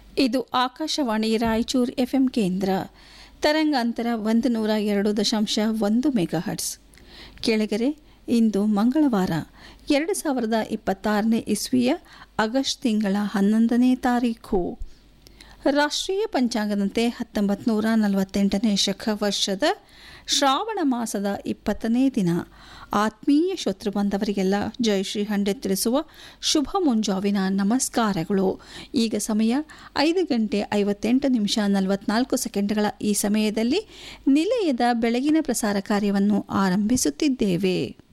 ಇದು ಆಕಾಶವಾಣಿ ರಾಯಚೂರು ಎಫ್ಎಂ ಕೇಂದ್ರ ತರಂಗಾಂತರ ಒಂದು ನೂರ ಎರಡು ದಶಾಂಶ ಒಂದು ಮೆಗಾಹರ್ಟ್ಸ್ ಕೆಳಗರೆ ಇಂದು ಮಂಗಳವಾರ ಎರಡು ಸಾವಿರದ ಇಪ್ಪತ್ತಾರನೇ ಇಸ್ವಿಯ ಆಗಸ್ಟ್ ತಿಂಗಳ ಹನ್ನೊಂದನೇ ತಾರೀಖು ರಾಷ್ಟ್ರೀಯ ಪಂಚಾಂಗದಂತೆ ಹತ್ತೊಂಬತ್ತು ನೂರ ನಲವತ್ತೆಂಟನೇ ಶಕ ವರ್ಷದ ಶ್ರಾವಣ ಮಾಸದ ಇಪ್ಪತ್ತನೇ ದಿನ ಆತ್ಮೀಯ ಶತ್ರು ಬಂದವರಿಗೆಲ್ಲ ಜಯಶ್ರೀ ಹಂಡೆ ತಿಳಿಸುವ ಶುಭ ಮುಂಜಾವಿನ ನಮಸ್ಕಾರಗಳು ಈಗ ಸಮಯ ಐದು ಗಂಟೆ ಐವತ್ತೆಂಟು ನಿಮಿಷ ನಲವತ್ನಾಲ್ಕು ಸೆಕೆಂಡ್ಗಳ ಈ ಸಮಯದಲ್ಲಿ ನಿಲಯದ ಬೆಳಗಿನ ಪ್ರಸಾರ ಕಾರ್ಯವನ್ನು ಆರಂಭಿಸುತ್ತಿದ್ದೇವೆ